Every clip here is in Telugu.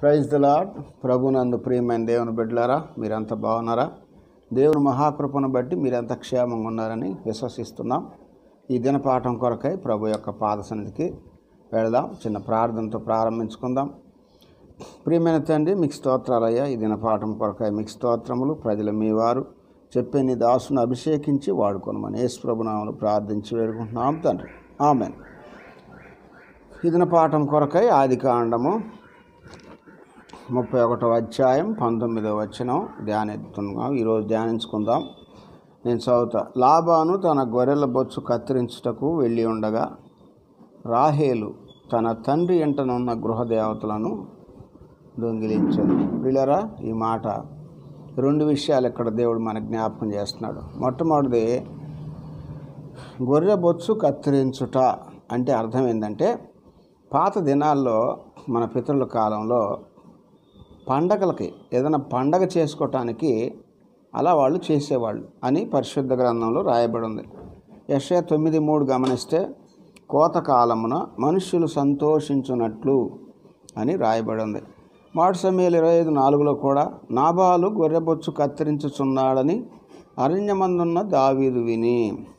ప్రైజ్ ద లాడ్ ప్రభునందు ప్రియమైన దేవుని బిడ్డలారా మీరంతా బాగున్నారా దేవుని మహాకృపను బట్టి మీరంతా క్షేమంగా ఉన్నారని విశ్వసిస్తున్నాం ఈ దినపాఠం కొరకై ప్రభు యొక్క పాద సన్నిధికి వెళదాం చిన్న ప్రార్థనతో ప్రారంభించుకుందాం ప్రియమైన తండ్రి మీకు స్తోత్రాలయ్యా ఈ దినపాఠం కొరకై మీకు స్తోత్రములు ప్రజలు మీ వారు చెప్పే నీ దాసును అభిషేకించి వాడుకొనమని యేసు ప్రభునామను ప్రార్థించి వేడుకుంటున్నాం తండ్రి ఆమెన్ ఈ దినపాఠం కొరకై ఆది కాండము ముప్పై ఒకటో అధ్యాయం పంతొమ్మిదవ వచనం ధ్యానిస్తున్నాం ఈరోజు ధ్యానించుకుందాం నేను చదువుతా లాబాను తన గొర్రెల బొచ్చు కత్తిరించుటకు వెళ్ళి ఉండగా రాహేలు తన తండ్రి ఎంటనున్న గృహదేవతలను దొంగిలించాను వీళ్ళరా ఈ మాట రెండు విషయాలు ఇక్కడ దేవుడు మనకు జ్ఞాపకం చేస్తున్నాడు మొట్టమొదటిది గొర్రె బొచ్చు కత్తిరించుట అంటే అర్థం ఏంటంటే పాత దినాల్లో మన పితరుల కాలంలో పండగలకి ఏదైనా పండగ చేసుకోవటానికి అలా వాళ్ళు చేసేవాళ్ళు అని పరిశుద్ధ గ్రంథంలో రాయబడి ఉంది యశయ తొమ్మిది మూడు గమనిస్తే కోతకాలమున మనుష్యులు సంతోషించున్నట్లు అని రాయబడి ఉంది మాటి సమయాలు ఇరవై ఐదు నాలుగులో కూడా నాబాలు గొర్రెబొచ్చు కత్తిరించుచున్నాడని అరణ్యమందున్న దావీదు విని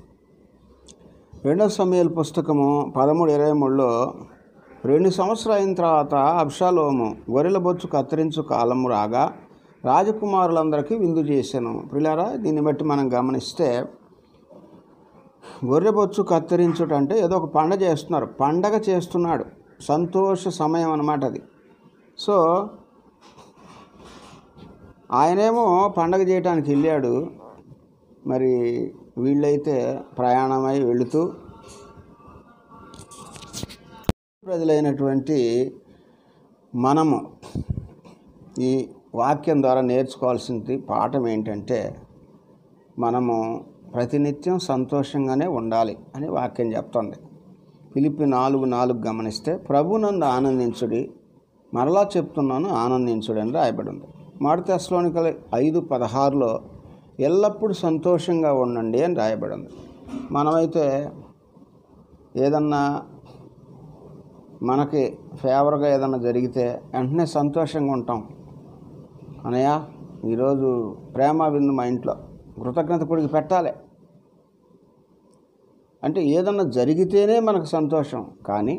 రెండో సమయాల పుస్తకము పదమూడు ఇరవై మూడులో రెండు సంవత్సరాలు అయిన తర్వాత అబ్షాలోము గొర్రెల బొచ్చు కత్తిరించు కాలము రాగా రాజకుమారులందరికీ విందు చేశాను పిల్లారా దీన్ని బట్టి మనం గమనిస్తే గొర్రె బొచ్చు కత్తిరించుట అంటే ఏదో ఒక పండగ చేస్తున్నారు పండగ చేస్తున్నాడు సంతోష సమయం అన్నమాట అది సో ఆయనేమో పండగ చేయడానికి వెళ్ళాడు మరి వీళ్ళైతే ప్రయాణమై వెళుతూ ప్రజలైనటువంటి మనము ఈ వాక్యం ద్వారా నేర్చుకోవాల్సింది పాఠం ఏంటంటే మనము ప్రతినిత్యం సంతోషంగానే ఉండాలి అని వాక్యం చెప్తుంది పిలిపి నాలుగు నాలుగు గమనిస్తే ప్రభునందు ఆనందించుడి మరలా చెప్తున్నాను ఆనందించుడి అని రాయబడి ఉంది మాడితెస్లోనికల ఐదు పదహారులో ఎల్లప్పుడూ సంతోషంగా ఉండండి అని రాయబడి ఉంది మనమైతే ఏదన్నా మనకి ఫేవర్గా ఏదన్నా జరిగితే వెంటనే సంతోషంగా ఉంటాం అనయ్య ఈరోజు ప్రేమ విందు మా ఇంట్లో కృతజ్ఞత కొడికి పెట్టాలి అంటే ఏదన్నా జరిగితేనే మనకు సంతోషం కానీ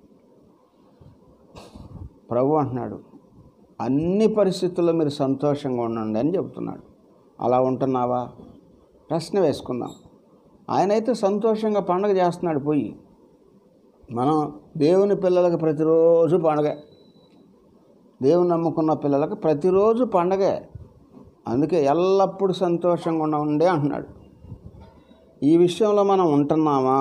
ప్రభు అంటున్నాడు అన్ని పరిస్థితుల్లో మీరు సంతోషంగా ఉండండి అని చెప్తున్నాడు అలా ఉంటున్నావా ప్రశ్న వేసుకుందాం ఆయనైతే సంతోషంగా పండగ చేస్తున్నాడు పోయి మనం దేవుని పిల్లలకు ప్రతిరోజు పండగే దేవుని నమ్ముకున్న పిల్లలకు ప్రతిరోజు పండగే అందుకే ఎల్లప్పుడూ సంతోషంగా ఉండే అంటున్నాడు ఈ విషయంలో మనం ఉంటున్నామా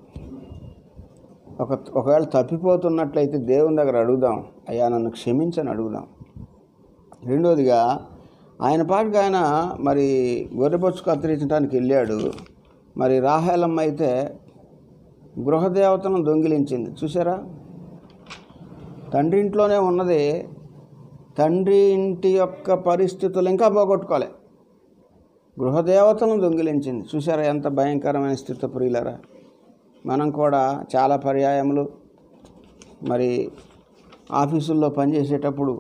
ఒక ఒకవేళ తప్పిపోతున్నట్లయితే దేవుని దగ్గర అడుగుదాం అయ్యా నన్ను క్షమించని అడుగుదాం రెండోదిగా ఆయన పాటికి ఆయన మరి గొర్రెబొచ్చు కత్తిరించడానికి వెళ్ళాడు మరి రాహేలమ్మ అయితే గృహదేవతను దొంగిలించింది చూసారా తండ్రి ఇంట్లోనే ఉన్నది తండ్రి ఇంటి యొక్క పరిస్థితులు ఇంకా పోగొట్టుకోలే గృహదేవతను దొంగిలించింది చూసారా ఎంత భయంకరమైన స్థితి ప్రియులరా మనం కూడా చాలా పర్యాయములు మరి ఆఫీసుల్లో పనిచేసేటప్పుడు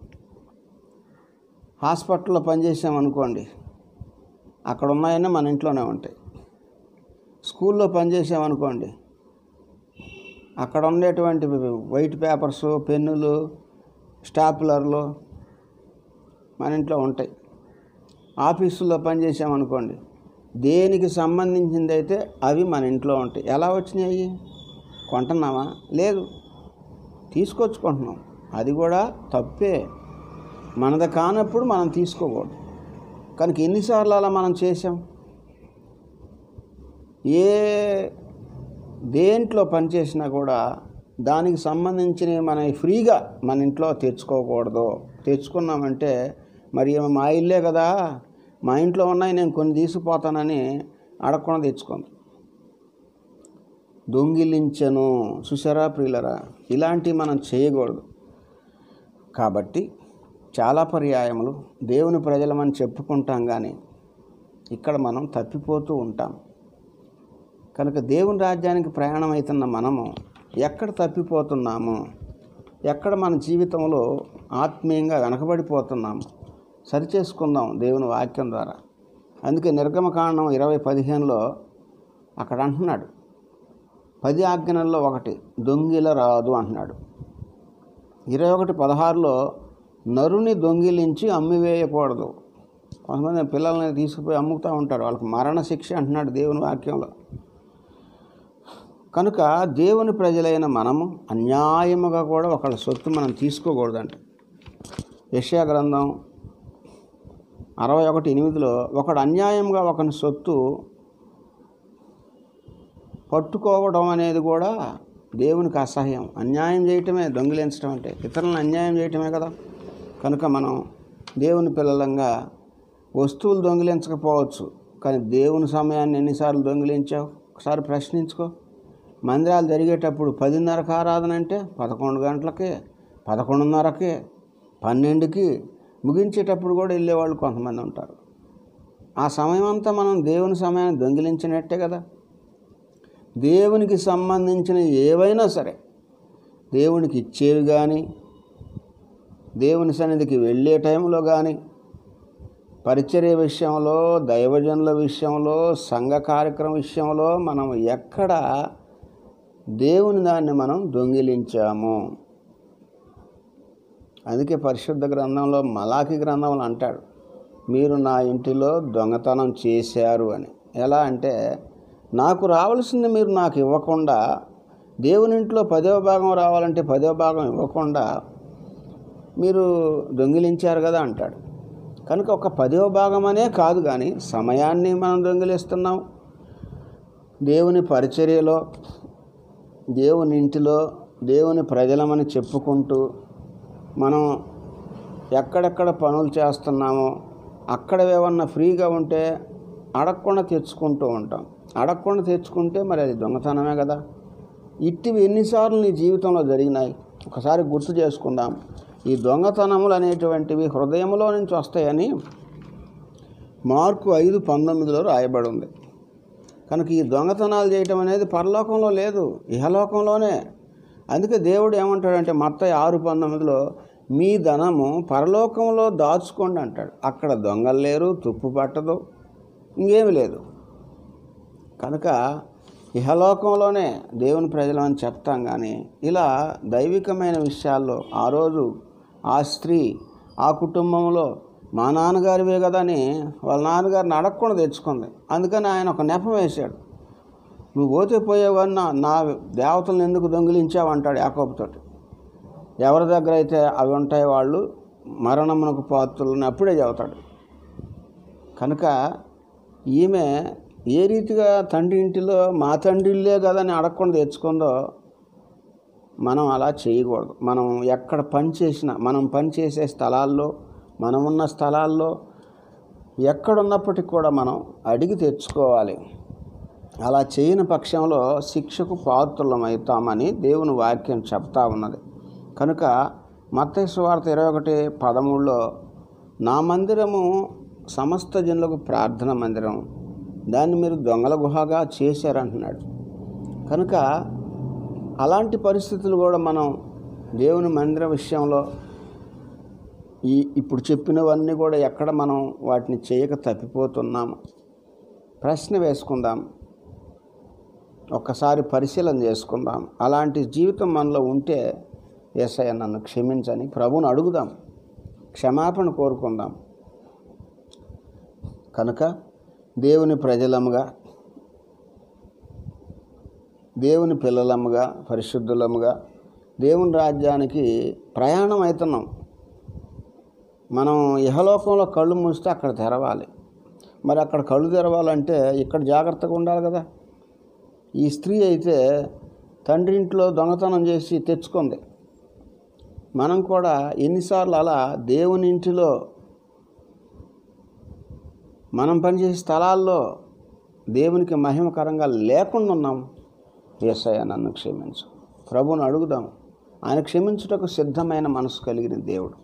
హాస్పిటల్లో పనిచేసామనుకోండి అక్కడ ఉన్నాయన్నీ మన ఇంట్లోనే ఉంటాయి స్కూల్లో పనిచేసామనుకోండి అక్కడ ఉండేటువంటి వైట్ పేపర్స్ పెన్నులు స్టాపులర్లు మన ఇంట్లో ఉంటాయి ఆఫీసుల్లో పనిచేసామనుకోండి దేనికి సంబంధించింది అయితే అవి మన ఇంట్లో ఉంటాయి ఎలా వచ్చినాయి కొంటున్నామా లేదు తీసుకొచ్చుకుంటున్నాం అది కూడా తప్పే మనది కానప్పుడు మనం తీసుకోకూడదు కనుక ఎన్నిసార్లు అలా మనం చేసాం ఏ దేంట్లో పనిచేసినా కూడా దానికి సంబంధించినవి మనం ఫ్రీగా మన ఇంట్లో తెచ్చుకోకూడదు తెచ్చుకున్నామంటే మరి ఏమో మా ఇల్లే కదా మా ఇంట్లో ఉన్నాయి నేను కొన్ని తీసుకుపోతానని అడగకుండా తెచ్చుకోండి దొంగిలించను చూసారా ప్రియులరా ఇలాంటివి మనం చేయకూడదు కాబట్టి చాలా పర్యాయములు దేవుని ప్రజలమని చెప్పుకుంటాం కానీ ఇక్కడ మనం తప్పిపోతూ ఉంటాం కనుక దేవుని రాజ్యానికి ప్రయాణం అవుతున్న మనము ఎక్కడ తప్పిపోతున్నాము ఎక్కడ మన జీవితంలో ఆత్మీయంగా వెనకబడిపోతున్నాం సరిచేసుకుందాం దేవుని వాక్యం ద్వారా అందుకే నిర్గమకాండం ఇరవై పదిహేనులో అక్కడ అంటున్నాడు పది ఆజ్ఞలలో ఒకటి దొంగిల రాదు అంటున్నాడు ఇరవై ఒకటి పదహారులో నరుని దొంగిలించి అమ్మివేయకూడదు కొంతమంది పిల్లల్ని తీసుకుపోయి అమ్ముతూ ఉంటారు వాళ్ళకి మరణ శిక్ష అంటున్నాడు దేవుని వాక్యంలో కనుక దేవుని ప్రజలైన మనము అన్యాయముగా కూడా ఒకళ్ళ సొత్తు మనం తీసుకోకూడదంట యెషయా గ్రంథం అరవై ఒకటి ఎనిమిదిలో ఒకడు అన్యాయంగా ఒకని సొత్తు పట్టుకోవడం అనేది కూడా దేవునికి అసహ్యం అన్యాయం చేయటమే దొంగిలించడం అంటే ఇతరులను అన్యాయం చేయటమే కదా కనుక మనం దేవుని పిల్లలంగా వస్తువులు దొంగిలించకపోవచ్చు కానీ దేవుని సమయాన్ని ఎన్నిసార్లు దొంగిలించావు ఒకసారి ప్రశ్నించుకో మందిరాలు జరిగేటప్పుడు పదిన్నరకు ఆరాధన అంటే పదకొండు గంటలకి పదకొండున్నరకి పన్నెండుకి ముగించేటప్పుడు కూడా వెళ్ళేవాళ్ళు కొంతమంది ఉంటారు ఆ సమయం అంతా మనం దేవుని సమయాన్ని దొంగిలించినట్టే కదా దేవునికి సంబంధించిన ఏవైనా సరే దేవునికి ఇచ్చేవి కానీ దేవుని సన్నిధికి వెళ్ళే టైంలో కానీ పరిచర్య విషయంలో దైవజనుల విషయంలో సంఘ కార్యక్రమం విషయంలో మనం ఎక్కడ దేవుని దాన్ని మనం దొంగిలించాము అందుకే పరిశుద్ధ గ్రంథంలో మలాకి గ్రంథంలో అంటాడు మీరు నా ఇంటిలో దొంగతనం చేశారు అని ఎలా అంటే నాకు రావాల్సింది మీరు నాకు ఇవ్వకుండా దేవుని ఇంట్లో పదవ భాగం రావాలంటే పదవ భాగం ఇవ్వకుండా మీరు దొంగిలించారు కదా అంటాడు కనుక ఒక పదవ భాగం అనే కాదు కానీ సమయాన్ని మనం దొంగిలిస్తున్నాం దేవుని పరిచర్యలో దేవుని ఇంటిలో దేవుని ప్రజలమని చెప్పుకుంటూ మనం ఎక్కడెక్కడ పనులు చేస్తున్నామో అక్కడ ఏమన్నా ఫ్రీగా ఉంటే అడగకుండా తెచ్చుకుంటూ ఉంటాం అడగకుండా తెచ్చుకుంటే మరి అది దొంగతనమే కదా ఇట్టివి ఎన్నిసార్లు నీ జీవితంలో జరిగినాయి ఒకసారి గుర్తు చేసుకుందాం ఈ దొంగతనములు అనేటువంటివి హృదయంలో నుంచి వస్తాయని మార్కు ఐదు పంతొమ్మిదిలో రాయబడి ఉంది కనుక ఈ దొంగతనాలు చేయటం అనేది పరలోకంలో లేదు ఇహలోకంలోనే అందుకే దేవుడు ఏమంటాడంటే మత్త ఆరు పంతొమ్మిదిలో మీ ధనము పరలోకంలో దాచుకోండి అంటాడు అక్కడ దొంగలు లేరు తుప్పు పట్టదు ఇంకేమి లేదు కనుక ఇహలోకంలోనే దేవుని ప్రజలమని చెప్తాం కానీ ఇలా దైవికమైన విషయాల్లో ఆ రోజు ఆ స్త్రీ ఆ కుటుంబంలో మా నాన్నగారివే కదా అని వాళ్ళ నాన్నగారిని అడగకుండా తెచ్చుకుంది అందుకని ఆయన ఒక నెపం వేశాడు నువ్వు పోతే పోయేవని నా నా దేవతలను ఎందుకు దొంగిలించావు అంటాడు యాకోబుతోటి ఎవరి దగ్గర అయితే అవి ఉంటాయి వాళ్ళు మరణమునకు పాత్రలను అప్పుడే చెబుతాడు కనుక ఈమె ఏ రీతిగా తండ్రి ఇంటిలో మా తండ్రి ఇల్లే కదని అడగకుండా తెచ్చుకుందో మనం అలా చేయకూడదు మనం ఎక్కడ పని చేసినా మనం పని చేసే స్థలాల్లో మనం ఉన్న స్థలాల్లో ఎక్కడున్నప్పటికి కూడా మనం అడిగి తెచ్చుకోవాలి అలా చేయని పక్షంలో శిక్షకు పాత్రులమవుతామని దేవుని వాక్యం చెప్తా ఉన్నది కనుక మత్తయి వార్త ఇరవై ఒకటి పదమూడులో నా మందిరము సమస్త జనులకు ప్రార్థన మందిరం దాన్ని మీరు దొంగల గుహగా చేశారంటున్నాడు కనుక అలాంటి పరిస్థితులు కూడా మనం దేవుని మందిర విషయంలో ఈ ఇప్పుడు చెప్పినవన్నీ కూడా ఎక్కడ మనం వాటిని చేయక తప్పిపోతున్నాము ప్రశ్న వేసుకుందాం ఒక్కసారి పరిశీలన చేసుకుందాం అలాంటి జీవితం మనలో ఉంటే ఏసయ్య నన్ను క్షమించని ప్రభువుని అడుగుదాం క్షమాపణ కోరుకుందాం కనుక దేవుని ప్రజలముగా దేవుని పిల్లలముగా పరిశుద్ధులముగా దేవుని రాజ్యానికి ప్రయాణం అవుతున్నాం మనం ఇహలోకంలో కళ్ళు మూస్తే అక్కడ తెరవాలి మరి అక్కడ కళ్ళు తెరవాలంటే ఇక్కడ జాగ్రత్తగా ఉండాలి కదా ఈ స్త్రీ అయితే తండ్రి ఇంట్లో దొంగతనం చేసి తెచ్చుకుంది మనం కూడా ఎన్నిసార్లు అలా దేవుని ఇంటిలో మనం పనిచేసే స్థలాల్లో దేవునికి మహిమకరంగా లేకుండా ఉన్నాం ఏసయ్య నన్ను క్షమించు ప్రభువుని అడుగుదాం ఆయన క్షమించుటకు సిద్ధమైన మనసు కలిగిన దేవుడు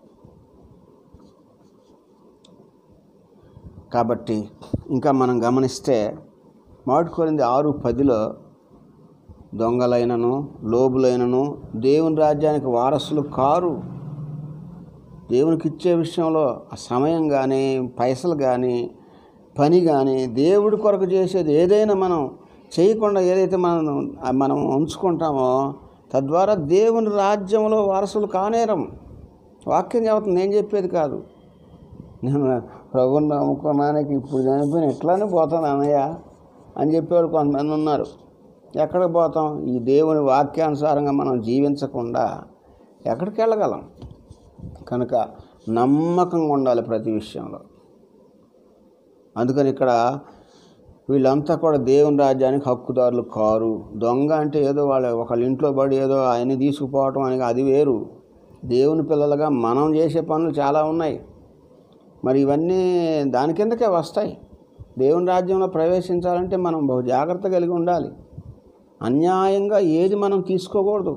కాబట్టి ఇంకా మనం గమనిస్తే మాడుకోరింది ఆరు పదిలో దొంగలైనను లోబులైనను దేవుని రాజ్యానికి వారసులు కారు దేవునికి ఇచ్చే విషయంలో ఆ సమయం కానీ పైసలు కానీ పని కానీ దేవుడి కొరకు చేసేది ఏదైనా మనం చేయకుండా ఏదైతే మనం మనం ఉంచుకుంటామో తద్వారా దేవుని రాజ్యంలో వారసులు కానేరం వాక్యం చెబుతుంది నేను చెప్పేది కాదు నేను ప్రభుని నమ్ముకున్నానికి ఇప్పుడు చనిపోయిన ఎట్లానే పోతాను అన్నయ్య అని చెప్పేవాళ్ళు కొంతమంది ఉన్నారు ఎక్కడికి పోతాం ఈ దేవుని వాక్యానుసారంగా మనం జీవించకుండా ఎక్కడికి వెళ్ళగలం కనుక నమ్మకంగా ఉండాలి ప్రతి విషయంలో అందుకని ఇక్కడ వీళ్ళంతా కూడా దేవుని రాజ్యానికి హక్కుదారులు కారు దొంగ అంటే ఏదో వాళ్ళ ఒకళ్ళ ఇంట్లో పడి ఏదో ఆయన్ని తీసుకుపోవటం అని అది వేరు దేవుని పిల్లలుగా మనం చేసే పనులు చాలా ఉన్నాయి మరి ఇవన్నీ దాని కిందకే వస్తాయి దేవుని రాజ్యంలో ప్రవేశించాలంటే మనం బహు జాగ్రత్త కలిగి ఉండాలి అన్యాయంగా ఏది మనం తీసుకోకూడదు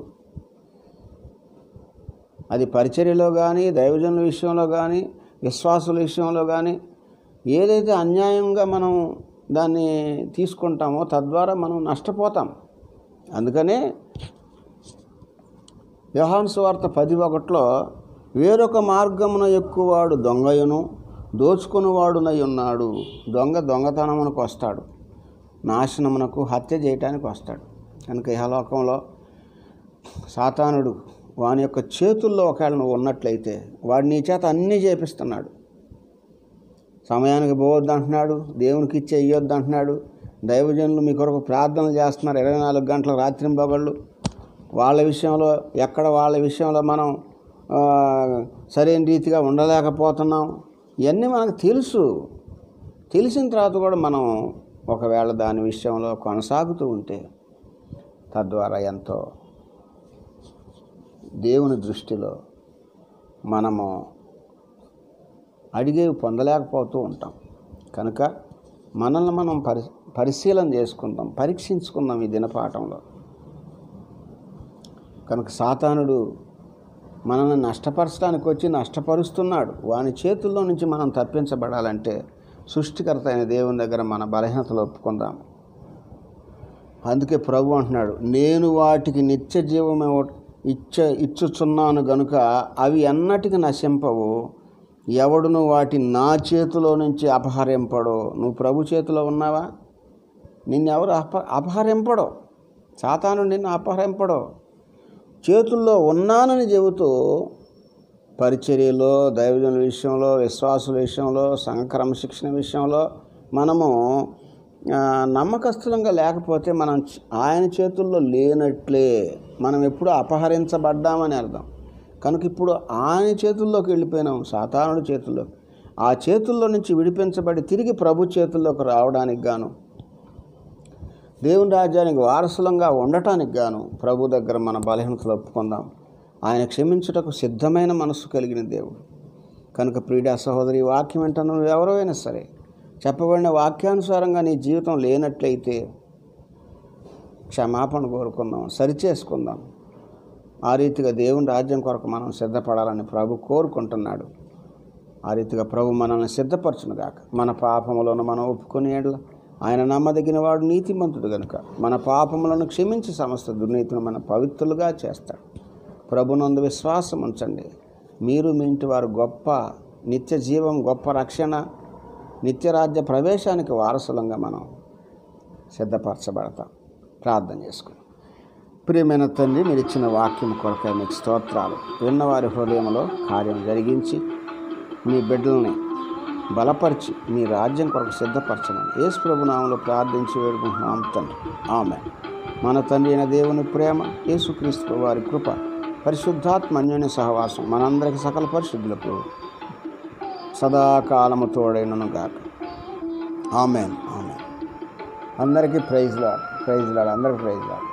అది పరిచర్యలో కానీ దైవజనుల విషయంలో కానీ విశ్వాసుల విషయంలో కానీ ఏదైతే అన్యాయంగా మనం దాన్ని తీసుకుంటామో తద్వారా మనం నష్టపోతాం అందుకనే యోహాను సువార్త పది ఒకటిలో వేరొక మార్గమున ఎక్కువవాడు దొంగయును దోచుకునివాడునై ఉన్నాడు దొంగ దొంగతనమునకు వస్తాడు నాశనమునకు హత్య చేయటానికి వస్తాడు కనుక ఇహలోకంలో సాతానుడు వాని యొక్క చేతుల్లో ఒకవేళ నువ్వు ఉన్నట్లయితే వాడు నీ చేత అన్నీ చేపిస్తున్నాడు సమయానికి పోవద్దు అంటున్నాడు దేవునికి ఇచ్చే ఇయ్యొద్దు అంటున్నాడు దైవజనులు మీ కొరకు ప్రార్థనలు చేస్తున్నారు ఇరవై నాలుగు గంటల రాత్రి పగళ్ళు వాళ్ళ విషయంలో ఎక్కడ వాళ్ళ విషయంలో మనం ఆ, సరైన రీతిగా ఉండలేకపోతున్నాం ఇవన్నీ మనకు తెలుసు తెలిసిన తర్వాత కూడా మనం ఒకవేళ దాని విషయంలో కొనసాగుతూ ఉంటే తద్వారా ఎంతో దేవుని దృష్టిలో మనము అడిగేవి పొందలేకపోతూ ఉంటాం కనుక మనల్ని మనం పరి పరిశీలన చేసుకుందాం పరీక్షించుకుందాం ఈ దినపాఠంలో కనుక సాతానుడు మనల్ని నష్టపరచడానికి వచ్చి నష్టపరుస్తున్నాడు వాని చేతుల్లో నుంచి మనం తప్పించబడాలంటే సృష్టికర్త అయిన దేవుని దగ్గర మన బలహీనతలు ఒప్పుకుందాం అందుకే ప్రభు అంటున్నాడు నేను వాటికి నిత్య జీవమే ఇచ్చ ఇచ్చుచున్నాను గనుక అవి ఎన్నటికి నశింపవు ఎవడును వాటి నా చేతిలో నుంచి అపహరింపడో నువ్వు ప్రభు చేతిలో ఉన్నావా నిన్నెవరు అప అపహరింపడో సాతాను నిన్ను అపహరింపడో చేతుల్లో ఉన్నానని చెబుతూ పరిచర్యలో దైవజనుల విషయంలో విశ్వాసుల విషయంలో సంక్రమ శిక్షణ విషయంలో మనము ఆ, నమ్మకస్తులంగా లేకపోతే మనం చ- ఆయన చేతుల్లో లేనట్లే మనం ఎప్పుడు అపహరించబడ్డామని అర్థం కనుక ఇప్పుడు ఆయన చేతుల్లోకి వెళ్ళిపోయినాం సాతానుడి చేతుల్లో ఆ చేతుల్లో నుంచి విడిపించబడి తిరిగి ప్రభు చేతుల్లోకి రావడానికి గాను దేవుని రాజ్యానికి వారసులంగా ఉండటానికి గాను ప్రభు దగ్గర మన బలహీనతలు ఒప్పుకుందాం ఆయన క్షమించుటకు సిద్ధమైన మనస్సు కలిగిన దేవుడు కనుక ప్రీడా సహోదరి ఈ వాక్యం వెంట నువ్వు ఎవరైనా సరే చెప్పబడిన వాక్యానుసారంగా నీ జీవితం లేనట్లయితే క్షమాపణ కోరుకుందాం సరిచేసుకుందాం ఆ రీతిగా దేవుని రాజ్యం కొరకు మనం సిద్ధపడాలని ప్రభు కోరుకుంటున్నాడు ఆ రీతిగా ప్రభు మనల్ని సిద్ధపరచునుగాక మన పాపములను మనం ఒప్పుకుని ఎడల ఆయన నమ్మదగిన వాడు నీతిమంతుడు గనుక మన పాపములను క్షమించి సమస్త దుర్నీతిని మన పవిత్రులుగా చేస్తాడు ప్రభునందు విశ్వాసం ఉంచండి మీరు మీ ఇంటి వారు గొప్ప నిత్య జీవం గొప్ప రక్షణ నిత్యరాజ్య ప్రవేశానికి వారసులంగా మనం సిద్ధపరచబడతాం ప్రార్థన చేసుకుని ప్రియమైన తండ్రి మీరు ఇచ్చిన వాక్యం కొరకై మీకు స్తోత్రాలు విన్నవారి హృదయంలో కార్యం జరిగించి మీ బిడ్డల్ని బలపరిచి మీ రాజ్యం కొరకు సిద్ధపరచమని యేసు ప్రభు నామంలో ప్రార్థించి వేడుకుంటున్నాం తండ్రి ఆమె మన తండ్రి అయిన దేవుని ప్రేమ యేసుక్రీస్తు వారి కృప పరిశుద్ధాత్మ అన్యోన్య సహవాసం మనందరికి సకల పరిశుద్ధులకు సదాకాలము తోడైనను గాక ఆమెన్ ఆమెన్ అందరికీ ప్రైజ్ లాడ్ ప్రైజ్ లాడ్ అందరికీ ప్రైజ్ లాడ్